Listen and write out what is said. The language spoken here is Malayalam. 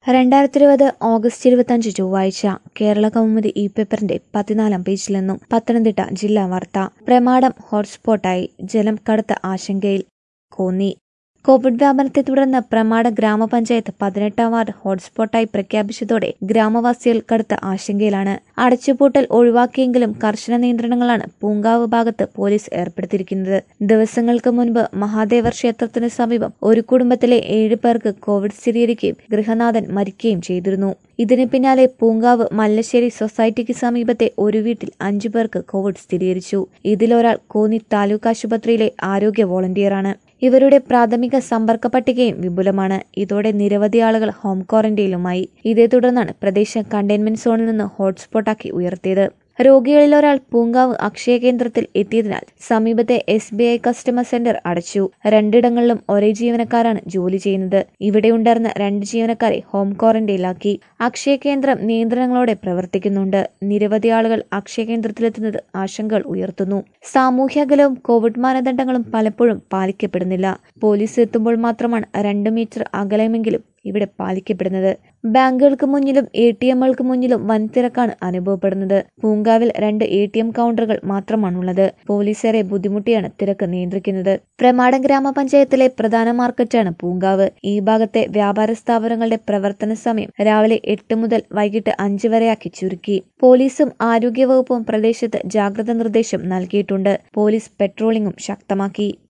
രണ്ടായിരത്തി ഇരുപത് ഓഗസ്റ്റ് ഇരുപത്തഞ്ച് ചൊവ്വാഴ്ച കേരള കൗമുദി ഇ പേപ്പറിന്റെ പതിനാലാം പേജിൽ നിന്നും പത്തനംതിട്ട ജില്ലാ വാർത്ത പ്രമാടം ഹോട്ട്സ്പോട്ടായി ജലം കടുത്ത ആശങ്കയിൽ കോന്നി കോവിഡ് വ്യാപനത്തെ തുടർന്ന് പ്രമാട ഗ്രാമപഞ്ചായത്ത് പതിനെട്ടാം വാർഡ് ഹോട്ട്സ്പോട്ടായി പ്രഖ്യാപിച്ചതോടെ ഗ്രാമവാസികൾ കടുത്ത ആശങ്കയിലാണ് അടച്ചുപൂട്ടൽ ഒഴിവാക്കിയെങ്കിലും കർശന നിയന്ത്രണങ്ങളാണ് പൂങ്കാവ് ഭാഗത്ത് പോലീസ് ഏർപ്പെടുത്തിയിരിക്കുന്നത് ദിവസങ്ങൾക്ക് മുൻപ് മഹാദേവർ ക്ഷേത്രത്തിന് സമീപം ഒരു കുടുംബത്തിലെ ഏഴ് പേർക്ക് കോവിഡ് സ്ഥിരീകരിക്കുകയും ഗൃഹനാഥൻ മരിക്കുകയും ചെയ്തിരുന്നു ഇതിന് പിന്നാലെ പൂങ്കാവ് മല്ലശ്ശേരി സൊസൈറ്റിക്ക് സമീപത്തെ ഒരു വീട്ടിൽ അഞ്ചു പേർക്ക് കോവിഡ് സ്ഥിരീകരിച്ചു ഇതിലൊരാൾ കോന്നി താലൂക്ക് ആശുപത്രിയിലെ ആരോഗ്യ വോളണ്ടിയറാണ് ഇവരുടെ പ്രാഥമിക സമ്പർക്ക പട്ടികയും വിപുലമാണ് ഇതോടെ നിരവധി ആളുകൾ ഹോം ക്വാറന്റൈനിലുമായി ഇതേ തുടർന്നാണ് പ്രദേശം കണ്ടെയ്ൻമെന്റ് സോണിൽ നിന്ന് ഹോട്ട്സ്പോട്ടാക്കി ഉയർത്തിയത് രോഗികളിൽ ഒരാൾ പൂങ്കാവ് അക്ഷയ കേന്ദ്രത്തിൽ എത്തിയതിനാൽ സമീപത്തെ S B I customer centre അടച്ചു രണ്ടിടങ്ങളിലും ഒരേ ജീവനക്കാരാണ് ജോലി ചെയ്യുന്നത് ഇവിടെ ഉണ്ടായിരുന്ന രണ്ട് ജീവനക്കാരെ ഹോം ക്വാറന്റൈനിലാക്കി അക്ഷയ കേന്ദ്രം നിയന്ത്രണങ്ങളോടെ പ്രവർത്തിക്കുന്നുണ്ട് നിരവധി ആളുകൾ അക്ഷയ കേന്ദ്രത്തിലെത്തുന്നത് ആശങ്കകൾ ഉയർത്തുന്നു സാമൂഹ്യ അകലവും കോവിഡ് മാനദണ്ഡങ്ങളും പലപ്പോഴും പാലിക്കപ്പെടുന്നില്ല പോലീസ് എത്തുമ്പോൾ മാത്രമാണ് രണ്ട് മീറ്റർ അകലമെങ്കിലും ഇവിടെ പാലിക്കപ്പെടുന്നത് ബാങ്കുകൾക്ക് മുന്നിലും എ ടി എമ്മുകൾക്ക് മുന്നിലും വൻ തിരക്കാണ് അനുഭവപ്പെടുന്നത് പൂങ്കാവിൽ രണ്ട് എ ടി എം കൗണ്ടറുകൾ മാത്രമാണുള്ളത് പോലീസേറെ ബുദ്ധിമുട്ടിയാണ് തിരക്ക് നിയന്ത്രിക്കുന്നത് പ്രമാടം ഗ്രാമപഞ്ചായത്തിലെ പ്രധാന മാർക്കറ്റാണ് പൂങ്കാവ് ഈ ഭാഗത്തെ വ്യാപാര സ്ഥാപനങ്ങളുടെ പ്രവർത്തന സമയം രാവിലെ എട്ട് മുതൽ വൈകിട്ട് അഞ്ച് വരെയാക്കി ചുരുക്കി പോലീസും ആരോഗ്യവകുപ്പും പ്രദേശത്ത് ജാഗ്രത നിർദ്ദേശം നൽകിയിട്ടുണ്ട് പോലീസ് പെട്രോളിംഗും ശക്തമാക്കി